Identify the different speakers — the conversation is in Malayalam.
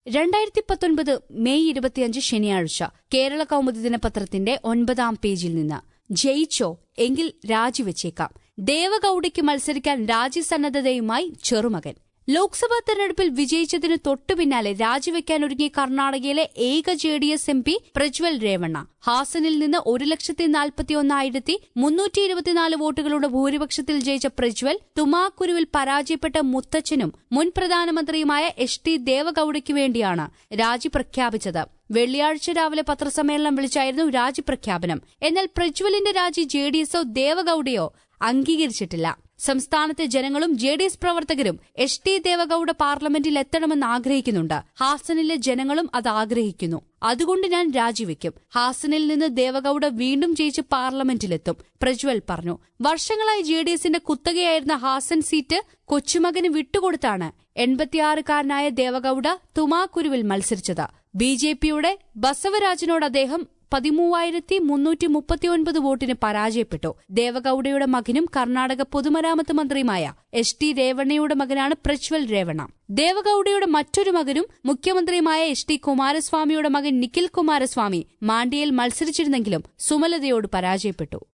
Speaker 1: രണ്ടായിരത്തി പത്തൊൻപത് മെയ് ഇരുപത്തിയഞ്ച് ശനിയാഴ്ച കേരള കൗമുദി ദിനപത്രത്തിന്റെ ഒൻപതാം പേജിൽ നിന്ന് ജയിച്ചോ എങ്കിൽ രാജിവെച്ചേക്കാം ദേവഗൌഡയ്ക്ക് മത്സരിക്കാൻ രാജ്യസന്നദ്ധതയുമായി ചെറുമകൻ ലോക്സഭാ തെരഞ്ഞെടുപ്പിൽ വിജയിച്ചതിന് തൊട്ടുപിന്നാലെ രാജിവെക്കാൻ ഒരുങ്ങിയ കർണാടകയിലെ ഏക J D S M P Prajwal Revanna ഹാസനിൽ നിന്ന് ഒരു ലക്ഷത്തി നാൽപ്പത്തിയൊന്നായിരത്തി മുന്നൂറ്റി ഇരുപത്തിനാല് വോട്ടുകളുടെ ഭൂരിപക്ഷത്തിൽ ജയിച്ച പ്രജ്വൽ തുമാക്കുരുവിൽ പരാജയപ്പെട്ട മുത്തച്ഛനും മുൻ പ്രധാനമന്ത്രിയുമായ എച്ച് ടി ദേവഗൌഡയ്ക്ക് വേണ്ടിയാണ് രാജി പ്രഖ്യാപിച്ചത് വെള്ളിയാഴ്ച രാവിലെ പത്രസമ്മേളനം വിളിച്ചായിരുന്നു രാജിപ്രഖ്യാപനം എന്നാൽ പ്രജ്വലിന്റെ രാജി ജെ ഡി എസോ ദേവഗൌഡയോ അംഗീകരിച്ചിട്ടില്ല സംസ്ഥാനത്തെ ജനങ്ങളും ജെ ഡി എസ് പ്രവർത്തകരും എച്ച് ടി ദേവഗൌഡ പാർലമെന്റിൽ എത്തണമെന്ന് ആഗ്രഹിക്കുന്നുണ്ട് ഹാസനിലെ ജനങ്ങളും അത് ആഗ്രഹിക്കുന്നു അതുകൊണ്ട് ഞാൻ രാജിവെക്കും ഹാസനിൽ നിന്ന് ദേവഗൌഡ വീണ്ടും ജയിച്ച് പാർലമെന്റിലെത്തും പ്രജ്വൽ പറഞ്ഞു വർഷങ്ങളായി ജെ ഡി എസിന്റെ കുത്തകയായിരുന്ന ഹാസൻ സീറ്റ് കൊച്ചുമകന് വിട്ടുകൊടുത്താണ് എൺപത്തിയാറുകാരനായ ദേവഗൌഡ തുമാക്കുരുവിൽ മത്സരിച്ചത് ബി ജെ പിയുടെ ബസവരാജനോട് അദ്ദേഹം പതിമൂവായിരത്തി മുന്നൂറ്റി മുപ്പത്തിയൊൻപത് വോട്ടിന് പരാജയപ്പെട്ടു ദേവഗൌഡയുടെ മകനും കർണാടക പൊതുമരാമത്ത് മന്ത്രിയുമായ എച്ച് ടി രേവണ്ണയുടെ മകനാണ് പ്രജ്വൽ രേവണ്ണ ദേവഗൌഡയുടെ മറ്റൊരു മകനും മുഖ്യമന്ത്രിയുമായ എച്ച് ടി കുമാരസ്വാമിയുടെ മകൻ നിഖിൽ കുമാരസ്വാമി മാണ്ഡ്യയിൽ മത്സരിച്ചിരുന്നെങ്കിലും സുമലതയോട് പരാജയപ്പെട്ടു